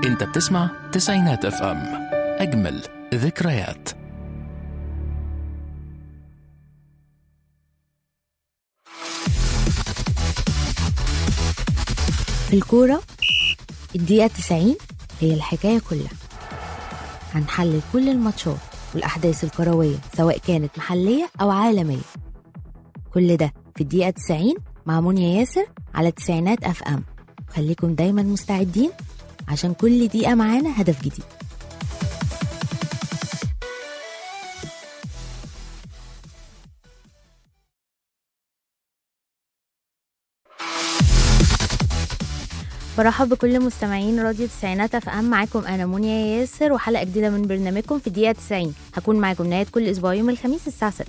انت بتسمع تسعينات اف ام اجمل ذكريات في الكورة الدقيقة 90 هي الحكاية كلها هنحلل كل الماتشات والأحداث الكروية سواء كانت محلية أو عالمية كل ده في الدقيقة 90 مع منيا ياسر على تسعينات أف أم خليكم دايما مستعدين عشان كل دقيقة معانا هدف جديد برحب بكل مستمعين راديو تسعينات اف ام معاكم انا منيا ياسر وحلقه جديده من برنامجكم في الدقيقه 90 هكون معاكم نهايه كل اسبوع يوم الخميس الساعه 6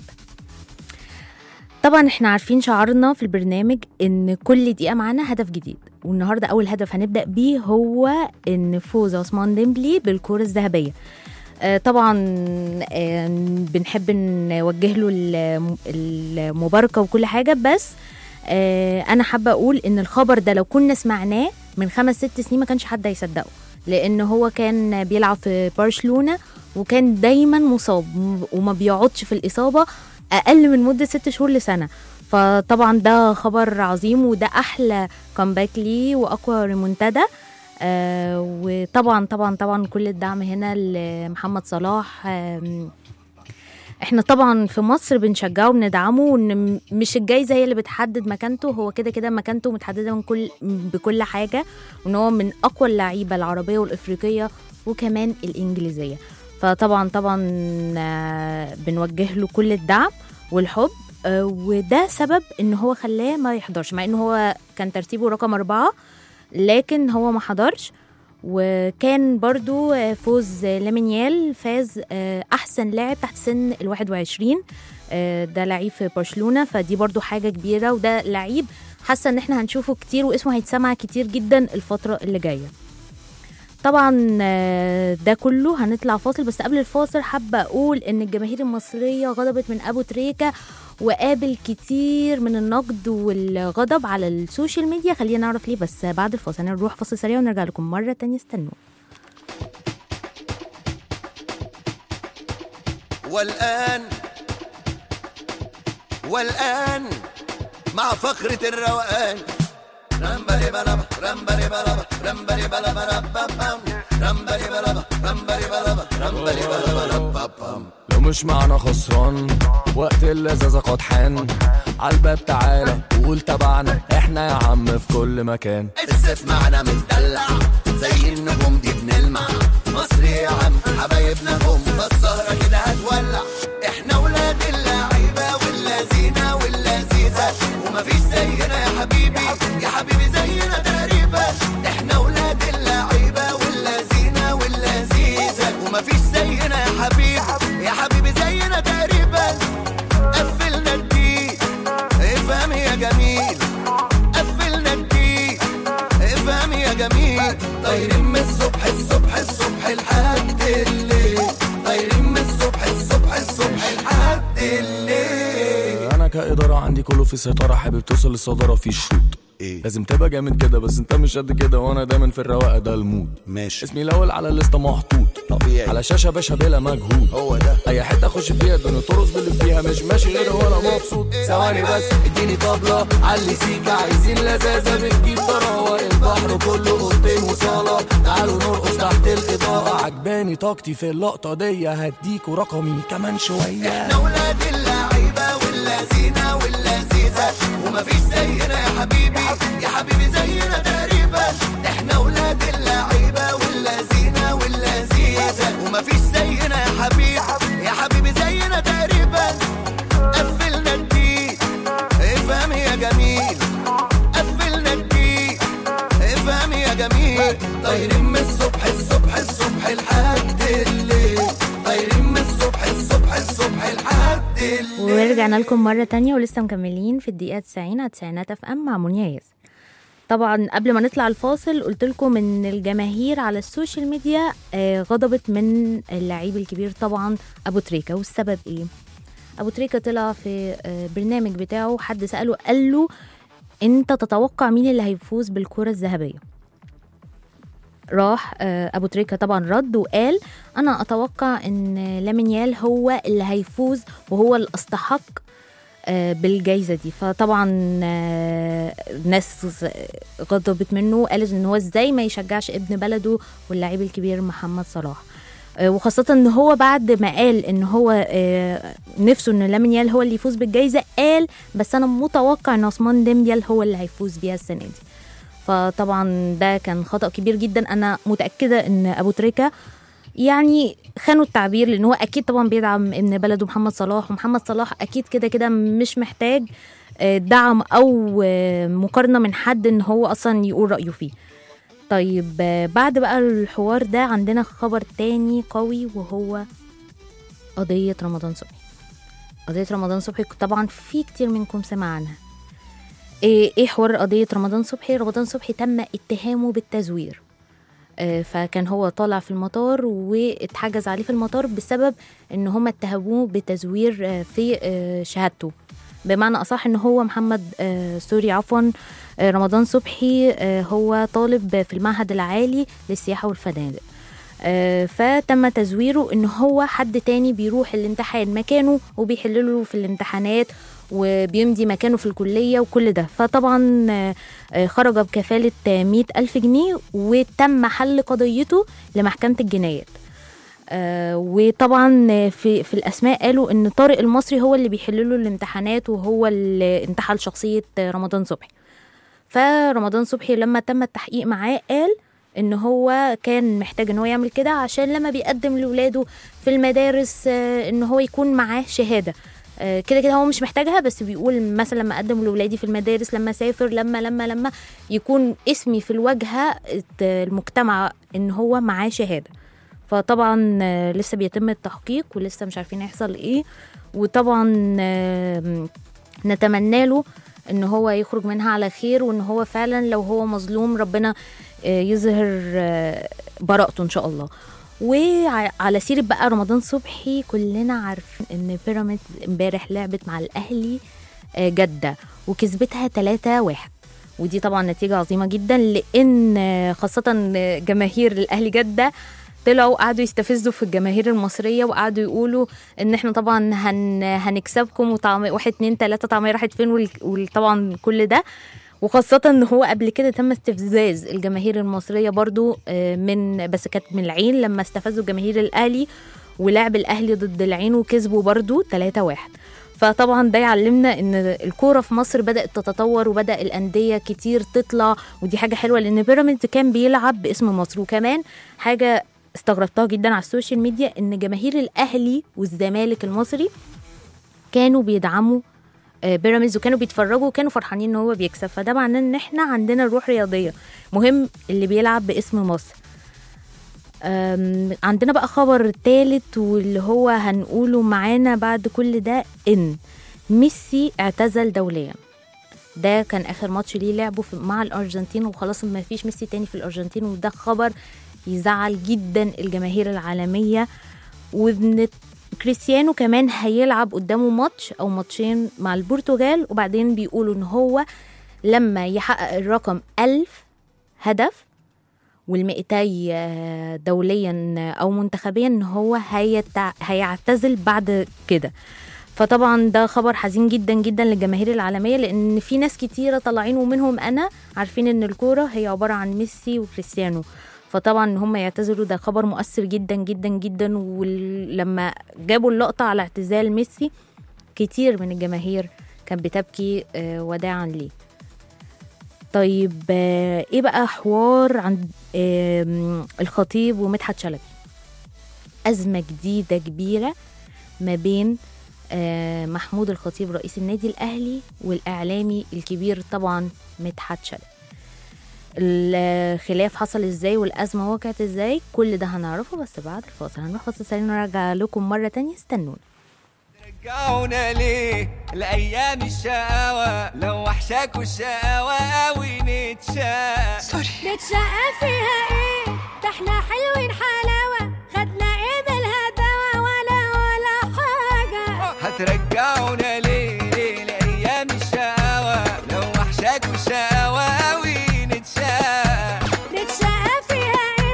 طبعا احنا عارفين شعارنا في البرنامج ان كل دقيقه معانا هدف جديد والنهارده اول هدف هنبدا بيه هو ان فوز عثمان ديمبلي بالكره الذهبيه آه، طبعا آه، بنحب نوجه له الم- المباركه وكل حاجه بس آه، انا حابه اقول ان الخبر ده لو كنا سمعناه من خمس ست سنين ما كانش حد هيصدقه لان هو كان بيلعب في برشلونه وكان دايما مصاب وما بيقعدش في الاصابه اقل من مده ست شهور لسنه فطبعا ده خبر عظيم وده احلى كومباك ليه واقوى ريمونتادا آه وطبعا طبعا طبعا كل الدعم هنا لمحمد صلاح آم، احنا طبعا في مصر بنشجعه وبندعمه وان مش الجايزه هي اللي بتحدد مكانته هو كده كده مكانته متحدده من كل بكل حاجه وان هو من اقوى اللعيبه العربيه والافريقيه وكمان الانجليزيه فطبعا طبعا آه، بنوجه له كل الدعم والحب آه، وده سبب ان هو خلاه ما يحضرش مع ان هو كان ترتيبه رقم أربعة لكن هو ما حضرش وكان برضو آه، فوز لامينيال فاز آه، احسن لاعب تحت سن ال 21 آه، ده لعيب في برشلونه فدي برضو حاجه كبيره وده لعيب حاسه ان احنا هنشوفه كتير واسمه هيتسمع كتير جدا الفتره اللي جايه طبعا آه، ده كله هنطلع فاصل بس قبل الفاصل حابه اقول ان الجماهير المصريه غضبت من ابو تريكه وقابل كتير من النقد والغضب على السوشيال ميديا خلينا نعرف ليه بس بعد الفاصل هنروح فاصل سريع ونرجع لكم مره تانية استنوا والآن والآن مع فقرة الروقان رمبري بلبا رمبري بلبا رمبري بلبا ربابام رمبري بلبا رمبري بلبا رمبري بلبا ربابام لو مش معنا خسران وقت اللذاذة قد حان عالباب تعالى وقول تبعنا احنا يا عم في كل مكان السيف معنا متدلع زي النجوم دي بنلمع مصر يا عم حبايبنا هم فالسهرة كده هتولع احنا ولاد اللعيبة واللذينة واللذيذة ومفيش زينا يا حبيبي يا حبيبي زينا تقريبا احنا ولاد اللعيبة واللذينة واللذيذة ومفيش زينا يا حبيبي يا حبيبي زينا تقريبا قفلنا الديك افهم يا جميل قفلنا الديك افهم يا جميل طايرين من الصبح الصبح الصبح لحد الليل طايرين من الصبح الصبح الصبح لحد الليل انا كإدارة عندي كله في سيطرة حابب توصل للصدارة في شروط ايه لازم تبقى جامد كده بس انت مش قد كده وانا دايما في الرواقة ده المود ماشي اسمي الاول على الليسته محطوط طبيعي على شاشة باشا بلا مجهود هو ده اي حته اخش فيها الدنيا ترقص باللي فيها مش ماشي غير وانا مبسوط ثواني بس اديني طبله علي سيكا عايزين لذاذه بتجيب طراوه البحر كله اوضتين وصاله تعالوا نرقص تحت الاضاءه عجباني طاقتي في اللقطه دي هديكوا رقمي كمان شويه احنا ولاد اللعيبه واللذينه واللذيذه ومفيش زينا يا حبيبي يا حبيبي زينا تقريبا احنا ولاد اللعيبه واللذينه واللذيذه ومفيش زينا يا حبيبي يا حبيبي زينا تقريبا قفلنا الديك افهم يا جميل قفلنا الديك افهم يا جميل طايرين من الصبح الصبح الصبح لحد الليل طايرين من الصبح الصبح الصبح لحد الليل ورجعنا لكم مرة تانية ولسه مكملين في الدقيقة 90 على تسعينات اف ام مع منيا ياسر طبعا قبل ما نطلع الفاصل قلت لكم ان الجماهير على السوشيال ميديا آه، غضبت من اللعيب الكبير طبعا ابو تريكه والسبب ايه ابو تريكه طلع في آه، برنامج بتاعه حد ساله قال له انت تتوقع مين اللي هيفوز بالكره الذهبيه راح آه، ابو تريكه طبعا رد وقال انا اتوقع ان لامينيال هو اللي هيفوز وهو اللي استحق آه، بالجايزه دي فطبعا آه، ناس غضبت منه وقالت ان هو ازاي ما يشجعش ابن بلده واللاعب الكبير محمد صلاح آه، وخاصة ان هو بعد ما قال ان هو آه، نفسه ان لامينيال هو اللي يفوز بالجايزة قال بس انا متوقع ان عثمان ديمبيال هو اللي هيفوز بيها السنة دي فطبعا ده كان خطأ كبير جدا انا متأكدة ان ابو تريكة يعني خانوا التعبير لان هو اكيد طبعا بيدعم ابن بلده محمد صلاح ومحمد صلاح اكيد كده كده مش محتاج آه، دعم او آه، مقارنه من حد ان هو اصلا يقول رايه فيه طيب آه، بعد بقى الحوار ده عندنا خبر تاني قوي وهو قضيه رمضان صبحي قضيه رمضان صبحي طبعا في كتير منكم سمع عنها ايه إيه حوار قضيه رمضان صبحي رمضان صبحي تم اتهامه بالتزوير آه، فكان هو طالع في المطار واتحجز عليه في المطار بسبب ان هم اتهموه بتزوير آه، في آه، شهادته بمعنى اصح ان هو محمد آه، سوري عفوا آه، رمضان صبحي آه، هو طالب في المعهد العالي للسياحه والفنادق آه، فتم تزويره ان هو حد تاني بيروح الامتحان مكانه وبيحلله في الامتحانات وبيمضي مكانه في الكلية وكل ده فطبعا آه، آه، خرج بكفالة مئة ألف جنيه وتم حل قضيته لمحكمة الجنايات آه، وطبعا في في الاسماء قالوا ان طارق المصري هو اللي بيحل له الامتحانات وهو اللي انتحل شخصيه رمضان صبحي فرمضان صبحي لما تم التحقيق معاه قال ان هو كان محتاج ان هو يعمل كده عشان لما بيقدم لاولاده في المدارس آه، ان هو يكون معاه شهاده آه، كده كده هو مش محتاجها بس بيقول مثلا لما اقدم لاولادي في المدارس لما اسافر لما لما لما يكون اسمي في الواجهه المجتمع ان هو معاه شهاده فطبعا آه، لسه بيتم التحقيق ولسه مش عارفين هيحصل ايه وطبعا آم، نتمنى له ان هو يخرج منها على خير وان هو فعلا لو هو مظلوم ربنا آه، يظهر آه، براءته ان شاء الله وعلى سيرة بقى رمضان صبحي كلنا عارفين ان بيراميدز امبارح لعبت مع الاهلي آه، جدة وكسبتها 3 واحد ودي طبعا نتيجة عظيمة جدا لان آه، خاصة آه، جماهير الاهلي جدة طلعوا قعدوا يستفزوا في الجماهير المصرية وقعدوا يقولوا ان احنا طبعا هن هنكسبكم وطعم واحد اتنين تلاتة طعمية راحت فين وال- وطبعا كل ده وخاصة ان هو قبل كده تم استفزاز الجماهير المصرية برضو آه، من بس كانت من العين لما استفزوا جماهير الاهلي ولعب الاهلي ضد العين وكسبوا برضو 3 واحد فطبعا ده يعلمنا ان الكوره في مصر بدات تتطور وبدا الانديه كتير تطلع ودي حاجه حلوه لان بيراميدز كان بيلعب باسم مصر وكمان حاجه استغربتها جدا على السوشيال ميديا ان جماهير الاهلي والزمالك المصري كانوا بيدعموا آه، بيراميدز وكانوا بيتفرجوا وكانوا فرحانين ان هو بيكسب فده معناه ان احنا عندنا روح رياضيه مهم اللي بيلعب باسم مصر أم، عندنا بقى خبر تالت واللي هو هنقوله معانا بعد كل ده ان ميسي اعتزل دوليا ده كان اخر ماتش ليه لعبه في مع الارجنتين وخلاص ما فيش ميسي تاني في الارجنتين وده خبر يزعل جدا الجماهير العالميه وابن كريستيانو كمان هيلعب قدامه ماتش او ماتشين مع البرتغال وبعدين بيقولوا ان هو لما يحقق الرقم ألف هدف والمئتي آه، دوليا او منتخبيا ان هو هيتع... هيعتزل بعد كده فطبعا ده خبر حزين جدا جدا للجماهير العالميه لان في ناس كتيره طالعين ومنهم انا عارفين ان الكوره هي عباره عن ميسي وكريستيانو فطبعا ان هم يعتذروا ده خبر مؤثر جدا جدا جدا ولما جابوا اللقطه على اعتزال ميسي كتير من الجماهير كانت بتبكي آه، وداعا ليه طيب آه، ايه بقى حوار عن آم، الخطيب ومدحت شلبي أزمة جديدة كبيرة ما بين آه، محمود الخطيب رئيس النادي الأهلي والإعلامي الكبير طبعا مدحت شلبي الخلاف حصل ازاي والأزمة وقعت ازاي كل ده هنعرفه بس بعد الفاصل هنروح فاصل سريع ونرجع لكم مرة تانية استنونا رجعونا ليه لأيام الشقاوة لو وحشاكوا الشقاوة أوي نتشاق نتشقى فيها ايه ده احنا حلوين حلاوة خدنا ايه بالهداوة ولا ولا حاجة هترجعونا ليه ليه لأيام الشقاوة لو وحشاكوا الشقاوة أوي نتشاق نتشقى فيها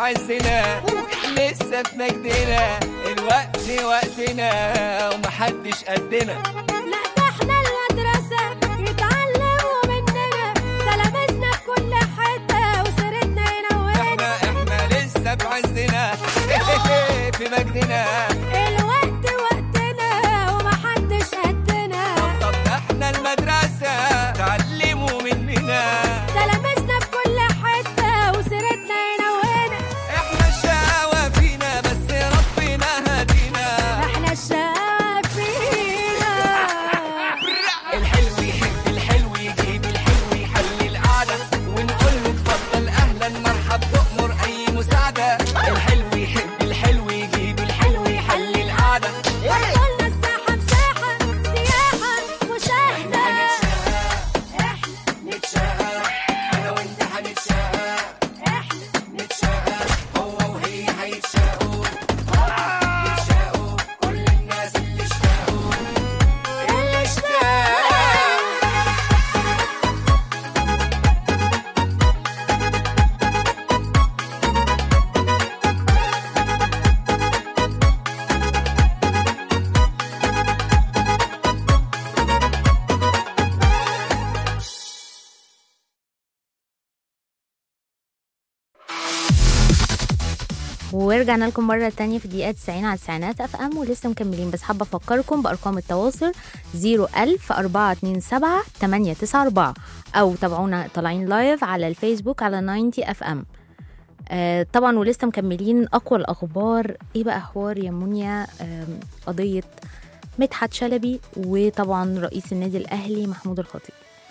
عزنا لسه في مجدنا الوقت وقتنا ومحدش قدنا لا ده احنا المدرسة يتعلموا مننا تلامذنا في كل حتة وسيرتنا ينورنا احنا احنا لسه في عزنا في مجدنا الوقت وقتنا ومحدش قدنا طب ده احنا المدرسة تعلموا مننا تلامذنا في كل حتة وسيرتنا ينورنا احنا الشقاوة فينا بس ربنا هدينا احنا الشافينا الحلو يحب الحلو يجيب الحلو يحل القعدة ونقول له اتفضل أهلا مرحب تؤمر أي مساعدة الحلو يحب الحلو يجيب الحلو يحل القعدة قلنا الساحة مساحة سياحة مشاهدة احنا نتشقى أنا وأنت هنتشقى احنا نتشقى هو وهي هيتشقوا يتشقوا كل الناس اللي اشتاقوا اللي اشتاق ورجعنا لكم مرة تانية في دقيقة 90 على التسعينات اف ام ولسه مكملين بس حابة افكركم بارقام التواصل 01000 427 894 او تابعونا طالعين لايف على الفيسبوك على 90 اف ام آه طبعا ولسه مكملين اقوى الاخبار ايه بقى حوار يا منيا آم، قضية مدحت شلبي وطبعا رئيس النادي الاهلي محمود الخطيب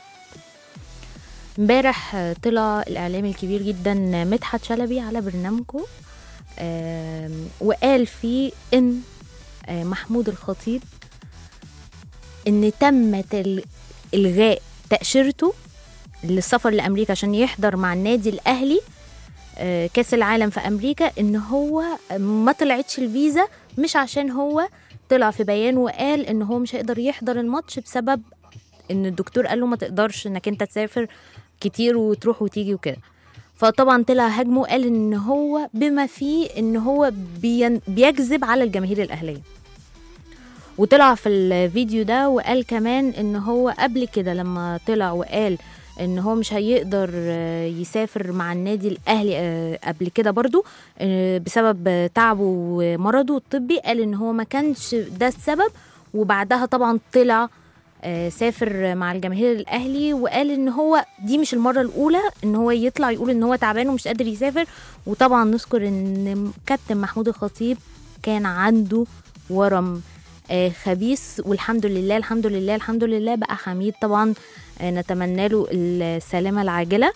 امبارح آه، طلع الاعلامي الكبير جدا مدحت شلبي على برنامجه آم، وقال فيه ان آه، محمود الخطيب ان تم تل- الغاء تاشيرته للسفر لامريكا عشان يحضر مع النادي الاهلي آه، كاس العالم في امريكا ان هو ما طلعتش الفيزا مش عشان هو طلع في بيان وقال ان هو مش هيقدر يحضر الماتش بسبب ان الدكتور قال له ما تقدرش انك انت تسافر كتير وتروح وتيجي وكده فطبعا طلع هاجمه وقال ان هو بما فيه ان هو بين بيكذب على الجماهير الاهليه وطلع في الفيديو ده وقال كمان ان هو قبل كده لما طلع وقال ان هو مش هيقدر آه، يسافر مع النادي الاهلي آه، قبل كده برضو آه، بسبب آه، تعبه ومرضه الطبي قال ان هو ما كانش ده السبب وبعدها طبعا طلع آه، سافر مع الجماهير الاهلي وقال ان هو دي مش المره الاولى ان هو يطلع يقول ان هو تعبان ومش قادر يسافر وطبعا نذكر ان كابتن محمود الخطيب كان عنده ورم آه، خبيث والحمد لله الحمد لله الحمد لله بقى حميد طبعا آه، نتمنى له السلامه العاجله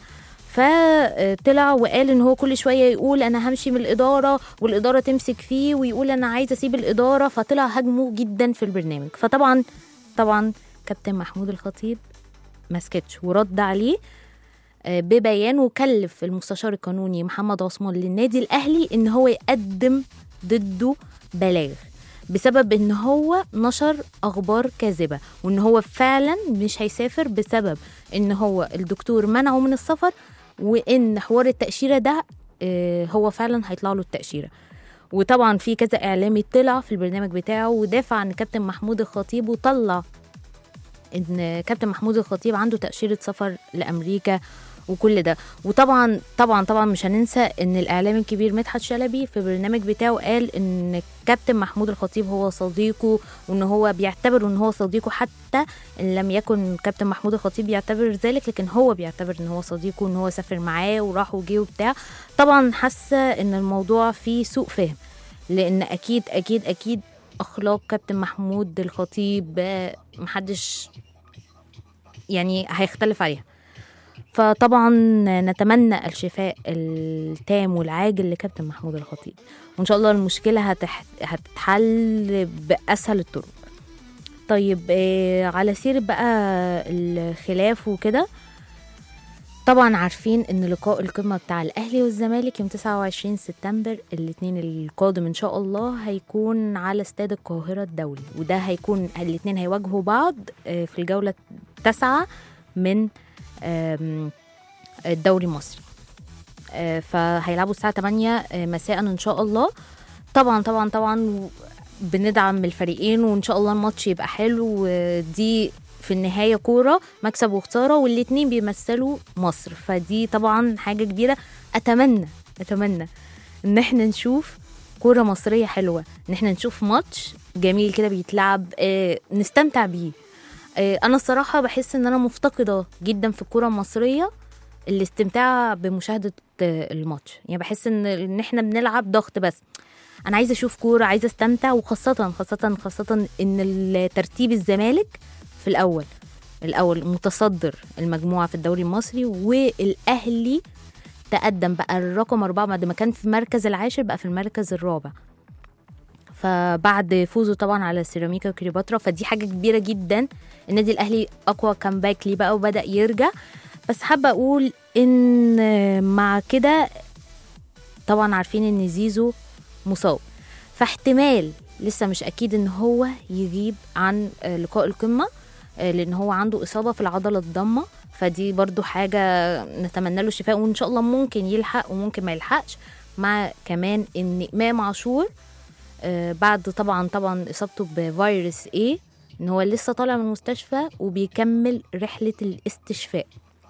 فطلع وقال ان هو كل شويه يقول انا همشي من الاداره والاداره تمسك فيه ويقول انا عايز اسيب الاداره فطلع هاجمه جدا في البرنامج فطبعا طبعا كابتن محمود الخطيب ما سكتش ورد عليه آه، ببيان وكلف المستشار القانوني محمد عثمان للنادي الاهلي ان هو يقدم ضده بلاغ بسبب ان هو نشر اخبار كاذبه وان هو فعلا مش هيسافر بسبب ان هو الدكتور منعه من السفر وان حوار التاشيره ده آه، هو فعلا هيطلع له التاشيره وطبعا في كذا اعلامي طلع في البرنامج بتاعه ودافع عن كابتن محمود الخطيب وطلع ان كابتن محمود الخطيب عنده تاشيره سفر لامريكا وكل ده وطبعا طبعا طبعا مش هننسى ان الاعلامي الكبير مدحت شلبي في البرنامج بتاعه قال ان كابتن محمود الخطيب هو صديقه وان هو بيعتبر ان هو صديقه حتى ان لم يكن كابتن محمود الخطيب يعتبر ذلك لكن هو بيعتبر ان هو صديقه ان هو سافر معاه وراح وجه وبتاع طبعا حاسه ان الموضوع فيه سوء فهم لان اكيد اكيد اكيد اخلاق كابتن محمود الخطيب آه، محدش يعني هيختلف عليها فطبعا نتمنى الشفاء التام والعاجل لكابتن محمود الخطيب وان شاء الله المشكله هتح... هتتحل باسهل الطرق طيب آه على سيرة بقى الخلاف وكده طبعا عارفين ان لقاء القمه بتاع الاهلي والزمالك يوم 29 سبتمبر الاثنين القادم ان شاء الله هيكون على استاد القاهره الدولي وده هيكون الاثنين هيواجهوا بعض آه، في الجوله التاسعه من آم، الدوري المصري آه، فهيلعبوا الساعه 8 آه، مساء ان شاء الله طبعا طبعا طبعا بندعم الفريقين وان شاء الله الماتش يبقى حلو ودي في النهايه كوره مكسب وخساره والاتنين بيمثلوا مصر فدي طبعا حاجه كبيره اتمنى اتمنى ان احنا نشوف كوره مصريه حلوه ان احنا نشوف ماتش جميل كده بيتلعب آه، نستمتع بيه آه، انا الصراحه بحس ان انا مفتقده جدا في الكوره المصريه الاستمتاع بمشاهده آه، الماتش يعني بحس ان ان احنا بنلعب ضغط بس انا عايزه اشوف كوره عايزه استمتع وخاصه خاصه خاصه ان الترتيب الزمالك في الاول الاول متصدر المجموعه في الدوري المصري والاهلي تقدم بقى الرقم أربعة بعد ما كان في المركز العاشر بقى في المركز الرابع فبعد فوزه طبعا على سيراميكا وكليوباترا فدي حاجة كبيرة جدا النادي الأهلي أقوى كامباك ليه بقى وبدأ يرجع بس حابة أقول إن مع كده طبعا عارفين إن زيزو مصاب فاحتمال لسه مش أكيد إن هو يغيب عن آه، لقاء القمة آه، لأن هو عنده إصابة في العضلة الضمة فدي برضو حاجة نتمنى له الشفاء وإن شاء الله ممكن يلحق وممكن ما يلحقش مع كمان إن إمام عاشور آه، بعد طبعا طبعا إصابته بفيروس إيه إن هو لسه طالع من المستشفى وبيكمل رحلة الاستشفاء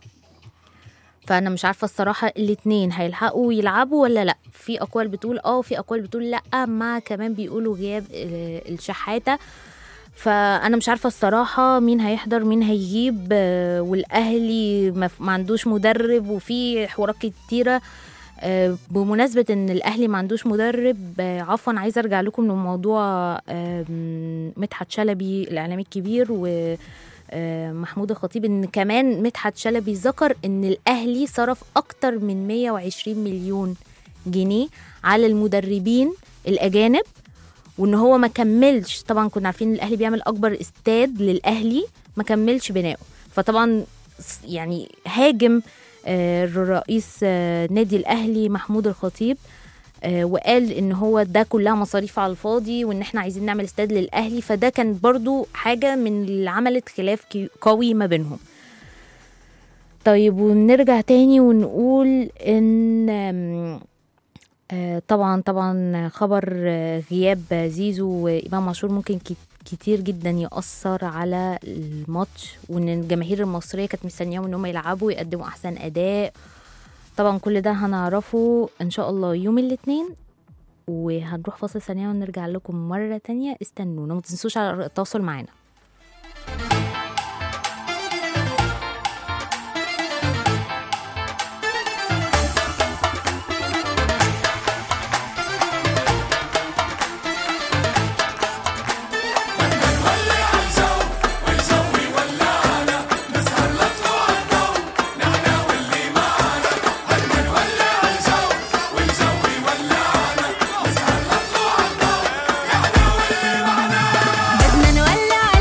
فانا مش عارفه الصراحه الاتنين هيلحقوا يلعبوا ولا لا في اقوال بتقول اه وفي اقوال بتقول لا مع كمان بيقولوا غياب ال- الشحاته فانا مش عارفه الصراحه مين هيحضر مين هيجيب آه، والاهلي ما ف- ما عندوش مدرب وفي حوارات كتيره آه، بمناسبة ان الاهلي ما عندوش مدرب آه، عفوا عايزه ارجع لكم لموضوع آم، مدحت شلبي الاعلامي الكبير و آه، محمود الخطيب ان كمان مدحت شلبي ذكر ان الاهلي صرف اكتر من 120 مليون جنيه على المدربين الاجانب وان هو ما كملش طبعا كنا عارفين ان الاهلي بيعمل اكبر استاد للاهلي ما كملش بنائه فطبعا س- يعني هاجم آه، رئيس آه، نادي الاهلي محمود الخطيب آه، وقال ان هو ده كلها مصاريف على الفاضي وان احنا عايزين نعمل استاد للاهلي فده كان برضو حاجه من اللي عملت خلاف كي- قوي ما بينهم طيب ونرجع تاني ونقول ان آم، آه، طبعا طبعا خبر آه، غياب زيزو وامام عاشور ممكن كت- كتير جدا يأثر على الماتش وان الجماهير المصريه كانت مستنياهم ان هم يلعبوا ويقدموا احسن اداء طبعا كل ده هنعرفه ان شاء الله يوم الاثنين وهنروح فاصل ثانية ونرجع لكم مرة تانية استنونا ما تنسوش على التواصل معانا بدنا نولع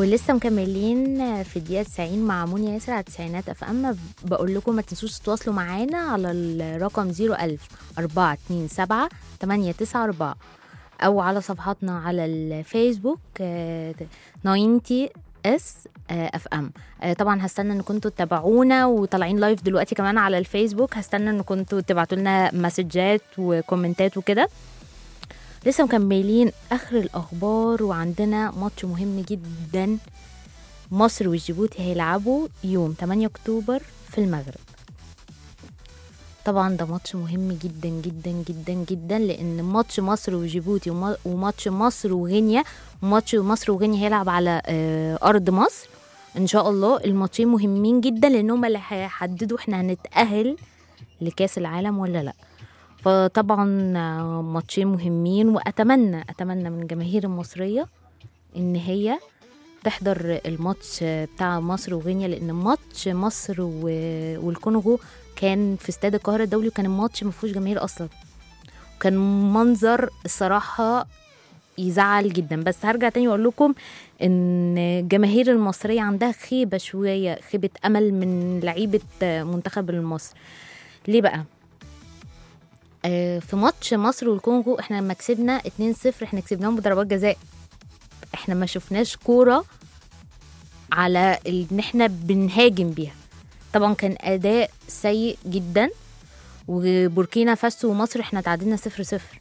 ولسه مكملين في الدقيقة 90 مع منى ياسر على التسعينات اف ام بقول لكم ما تنسوش تتواصلوا معانا على الرقم 01000 427 894 او على صفحاتنا على الفيسبوك آه، 90 اس اف ام طبعا هستنى ان كنتوا تتابعونا وطالعين لايف دلوقتي كمان على الفيسبوك هستنى ان كنتوا تبعتوا لنا مسجات وكومنتات وكده لسه مكملين اخر الاخبار وعندنا ماتش مهم جدا مصر وجيبوتي هيلعبوا يوم 8 اكتوبر في المغرب طبعا ده ماتش مهم جدا جدا جدا جدا لان ماتش مصر وجيبوتي وما- وماتش مصر وغينيا وماتش مصر وغينيا هيلعب على آه، ارض مصر ان شاء الله الماتشين مهمين جدا لان هم اللي هيحددوا احنا هنتاهل لكاس العالم ولا لا فطبعا آه، ماتشين مهمين واتمنى اتمنى من الجماهير المصريه ان هي تحضر الماتش بتاع مصر وغينيا لان ماتش مصر و- والكونغو كان في استاد القاهره الدولي وكان الماتش ما فيهوش جماهير اصلا كان منظر الصراحه يزعل جدا بس هرجع تاني واقول لكم ان الجماهير المصريه عندها خيبه شويه خيبه امل من لعيبه منتخب مصر ليه بقى آه، في ماتش مصر والكونغو احنا لما كسبنا 2-0 احنا كسبناهم بضربات جزاء احنا ما شفناش كوره على ان احنا بنهاجم بيها طبعا كان اداء سيء جدا وبوركينا فاسو ومصر احنا تعادلنا صفر صفر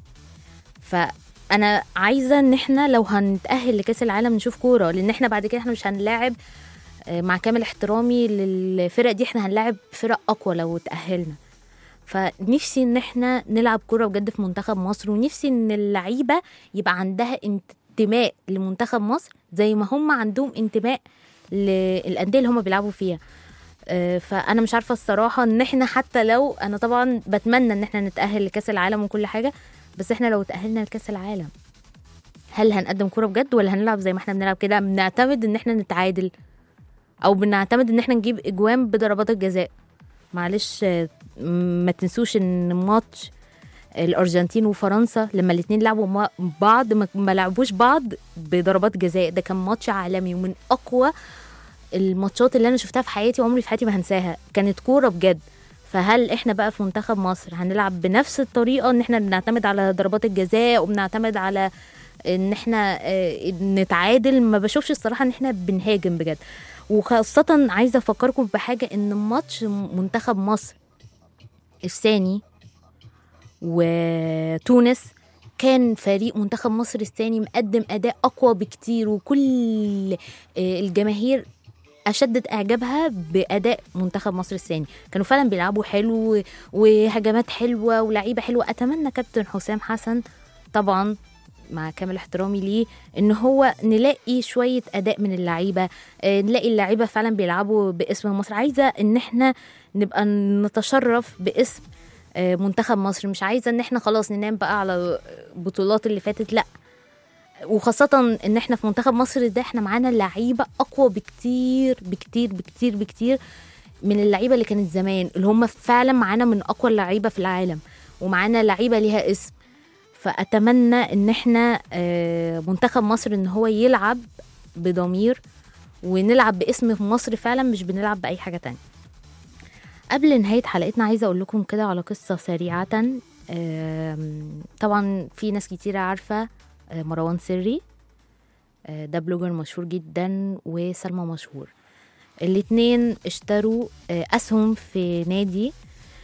فانا عايزه ان احنا لو هنتاهل لكاس العالم نشوف كوره لان احنا بعد كده احنا مش هنلاعب آه، مع كامل احترامي للفرق دي احنا هنلاعب فرق اقوى لو تاهلنا فنفسي ان احنا نلعب كوره بجد في منتخب مصر ونفسي ان اللعيبه يبقى عندها انتماء لمنتخب مصر زي ما هم عندهم انتماء للانديه اللي هم بيلعبوا فيها آه، فانا مش عارفه الصراحه ان احنا حتى لو انا طبعا بتمنى ان احنا نتاهل لكاس العالم وكل حاجه بس احنا لو تاهلنا لكاس العالم هل هنقدم كوره بجد ولا هنلعب زي ما احنا بنلعب كده بنعتمد ان احنا نتعادل او بنعتمد ان احنا نجيب اجوان بضربات الجزاء معلش آه، ما تنسوش ان ماتش الارجنتين وفرنسا لما الاثنين لعبوا مع بعض ما- ما لعبوش بعض بضربات جزاء ده كان ماتش عالمي ومن اقوى الماتشات اللي انا شفتها في حياتي وعمري في حياتي ما هنساها كانت كوره بجد فهل احنا بقى في منتخب مصر هنلعب بنفس الطريقه ان احنا بنعتمد على ضربات الجزاء وبنعتمد على ان احنا آه، نتعادل ما بشوفش الصراحه ان احنا بنهاجم بجد وخاصه عايزه افكركم بحاجه ان ماتش منتخب مصر الثاني وتونس كان فريق منتخب مصر الثاني مقدم اداء اقوى بكتير وكل آه، الجماهير اشدت اعجابها باداء منتخب مصر الثاني كانوا فعلا بيلعبوا حلو وهجمات حلوه ولعيبه حلوه اتمنى كابتن حسام حسن طبعا مع كامل احترامي ليه ان هو نلاقي شويه اداء من اللعيبه آه، نلاقي اللعيبه فعلا بيلعبوا باسم مصر عايزه ان احنا نبقى نتشرف باسم آه، منتخب مصر مش عايزه ان احنا خلاص ننام بقى على البطولات اللي فاتت لا وخاصة ان احنا في منتخب مصر ده احنا معانا لعيبة اقوى بكتير بكتير بكتير بكتير من اللعيبة اللي كانت زمان اللي هم فعلا معانا من اقوى اللعيبة في العالم ومعانا لعيبة ليها اسم فاتمنى ان احنا آه، منتخب مصر ان هو يلعب بضمير ونلعب باسم مصر فعلا مش بنلعب باي حاجة تانية قبل نهاية حلقتنا عايزة أقول لكم كده على قصة سريعة آم، طبعا في ناس كتيرة عارفة آه، مروان سري آه، ده بلوجر مشهور جدا وسلمى مشهور الاتنين اشتروا آه، أسهم في نادي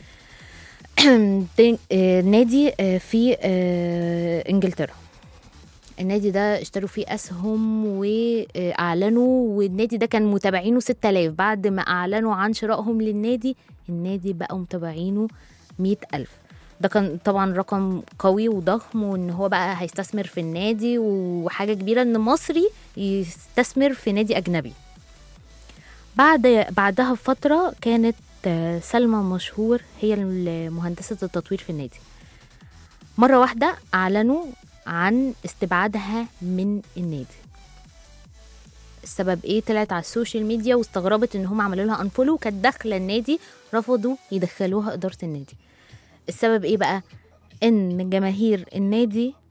دي- آه، نادي آه، في آه، إنجلترا النادي ده اشتروا فيه أسهم وأعلنوا والنادي ده كان متابعينه 6000 بعد ما أعلنوا عن شرائهم للنادي النادي بقى متابعينه 100000 ده كان طبعا رقم قوي وضخم وان هو بقى هيستثمر في النادي وحاجه كبيره ان مصري يستثمر في نادي اجنبي بعد بعدها بفتره كانت آه، سلمى مشهور هي مهندسه التطوير في النادي مره واحده اعلنوا عن استبعادها من النادي السبب ايه طلعت على السوشيال ميديا واستغربت ان هم عملوا لها انفولو وكانت داخله النادي رفضوا يدخلوها اداره النادي السبب ايه بقى ان جماهير النادي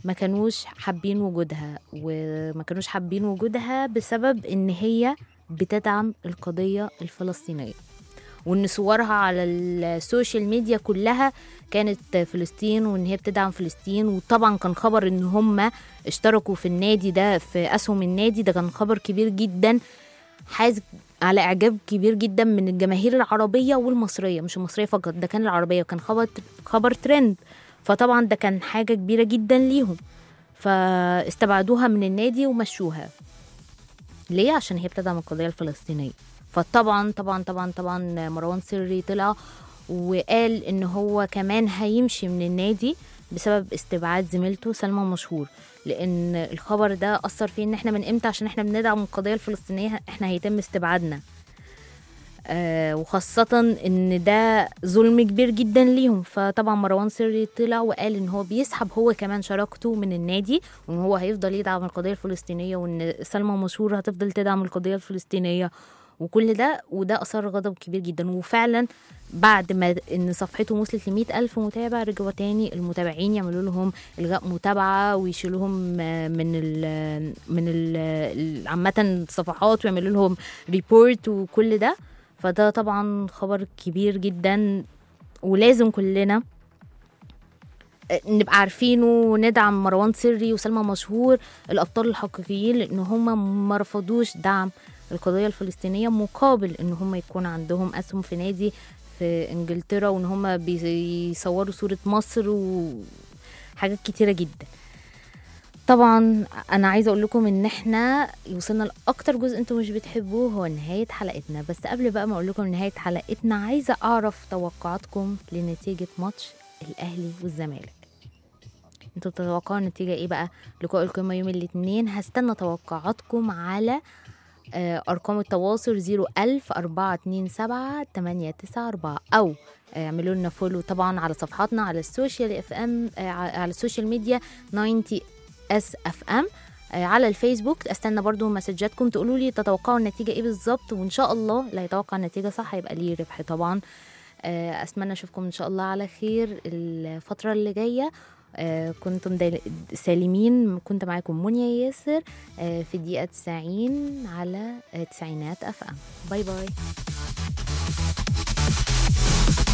ما كانوش حابين وجودها وما كانوش حابين وجودها بسبب ان هي بتدعم القضية الفلسطينية وان صورها على السوشيال ميديا كلها كانت فلسطين وان هي بتدعم فلسطين وطبعا كان خبر ان هم اشتركوا في النادي ده في اسهم النادي ده كان خبر كبير جدا حاز على اعجاب كبير جدا من الجماهير العربيه والمصريه مش المصريه فقط ده كان العربيه وكان خبر خبر ترند فطبعا ده كان حاجه كبيره جدا ليهم فاستبعدوها من النادي ومشوها ليه عشان هي بتدعم القضيه الفلسطينيه فطبعا طبعا طبعا طبعا مروان سري طلع وقال ان هو كمان هيمشي من النادي بسبب استبعاد زميلته سلمى مشهور لان الخبر ده اثر فيه ان احنا من امتى عشان احنا بندعم القضيه الفلسطينيه احنا هيتم استبعادنا آه وخاصة ان ده ظلم كبير جدا ليهم فطبعا مروان سري طلع وقال ان هو بيسحب هو كمان شراكته من النادي وان هو هيفضل يدعم القضية الفلسطينية وان سلمى مشهور هتفضل تدعم القضية الفلسطينية وكل ده وده أثار غضب كبير جدا وفعلا بعد ما ان صفحته وصلت ل ألف متابع رجعوا تاني المتابعين يعملوا لهم الغاء متابعه ويشيلوهم آه، من ال من ال عامه الصفحات ويعملوا لهم ريبورت وكل ده فده طبعا خبر كبير جدا ولازم كلنا نبقى عارفينه وندعم مروان سري وسلمى مشهور الابطال الحقيقيين لان هم ما رفضوش دعم القضيه الفلسطينيه مقابل ان هم يكون عندهم اسهم في نادي في انجلترا وان هم بيصوروا صوره مصر وحاجات كتيره جدا طبعا انا عايزه اقول لكم ان احنا وصلنا لاكتر جزء انتم مش بتحبوه هو نهايه حلقتنا بس قبل بقى ما اقول لكم نهايه حلقتنا عايزه اعرف توقعاتكم لنتيجه ماتش الاهلي والزمالك انتوا تتوقعوا النتيجه ايه بقى لقاء القمه يوم الاثنين هستنى توقعاتكم على آه، ارقام التواصل 01000 427 894 او آه، اعملوا لنا فولو طبعا على صفحاتنا على السوشيال اف ام على السوشيال ميديا 90 اس اف ام على الفيسبوك استنى برضو مسجاتكم تقولوا لي تتوقعوا النتيجه ايه بالظبط وان شاء الله اللي هيتوقع النتيجه صح هيبقى ليه ربح طبعا آه، اتمنى اشوفكم ان شاء الله على خير الفتره اللي جايه آه، كنتم داي- سالمين كنت معاكم منيا ياسر آه، في الدقيقه 90 على آه، تسعينات اف ام باي باي